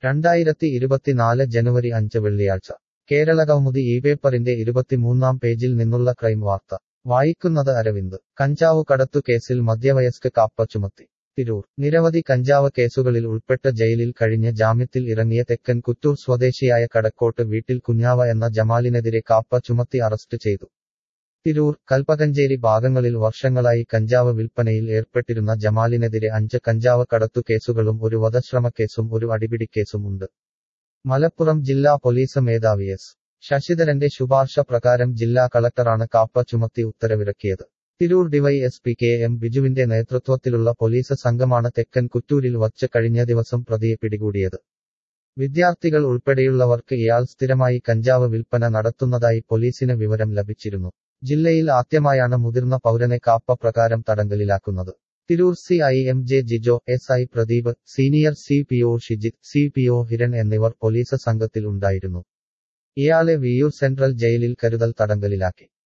രണ്ടായിരത്തി ഇരുപത്തിനാല് ജനുവരി അഞ്ച് വെള്ളിയാഴ്ച കേരളകൗമുദി ഈ പേപ്പറിന്റെ ഇരുപത്തിമൂന്നാം പേജിൽ നിന്നുള്ള ക്രൈം വാർത്ത വായിക്കുന്നത് അരവിന്ദ് കഞ്ചാവ് കടത്തു കേസിൽ മധ്യവയസ്ക കാപ്പ ചുമത്തി തിരൂർ നിരവധി കഞ്ചാവ് കേസുകളിൽ ഉൾപ്പെട്ട ജയിലിൽ കഴിഞ്ഞ് ജാമ്യത്തിൽ ഇറങ്ങിയ തെക്കൻ കുറ്റൂർ സ്വദേശിയായ കടക്കോട്ട് വീട്ടിൽ കുഞ്ഞാവ എന്ന ജമാലിനെതിരെ കാപ്പ ചുമത്തി അറസ്റ്റ് ചെയ്തു തിരൂർ കൽപ്പകഞ്ചേരി ഭാഗങ്ങളിൽ വർഷങ്ങളായി കഞ്ചാവ് വിൽപ്പനയിൽ ഏർപ്പെട്ടിരുന്ന ജമാലിനെതിരെ അഞ്ച് കഞ്ചാവ് കടത്തു കേസുകളും ഒരു വധശ്രമക്കേസും ഒരു അടിപിടിക്കേസും ഉണ്ട് മലപ്പുറം ജില്ലാ പോലീസ് മേധാവി എസ് ശശിധരന്റെ ശുപാർശ പ്രകാരം ജില്ലാ കളക്ടറാണ് കാപ്പ ചുമത്തി ഉത്തരവിറക്കിയത് തിരൂർ ഡിവൈഎസ്പി കെ എം ബിജുവിന്റെ നേതൃത്വത്തിലുള്ള പോലീസ് സംഘമാണ് തെക്കൻ കുറ്റൂരിൽ വച്ച് കഴിഞ്ഞ ദിവസം പ്രതിയെ പിടികൂടിയത് വിദ്യാർത്ഥികൾ ഉൾപ്പെടെയുള്ളവർക്ക് ഇയാൾ സ്ഥിരമായി കഞ്ചാവ് വിൽപ്പന നടത്തുന്നതായി പോലീസിന് വിവരം ലഭിച്ചിരുന്നു ജില്ലയിൽ ആദ്യമായാണ് മുതിർന്ന പൗരനെ കാപ്പ പ്രകാരം തടങ്കലിലാക്കുന്നത് Tirur C I M J Jijo S I Pradeep senior C P O Shijith C P O Hiran എന്നിവർ പോലീസ് സംഘത്തിൽ ഉണ്ടായിരുന്നു ഇയാളെ വിയൂർ സെൻട്രൽ ജയിലിൽ കരുതൽ തടങ്കലിലാക്കി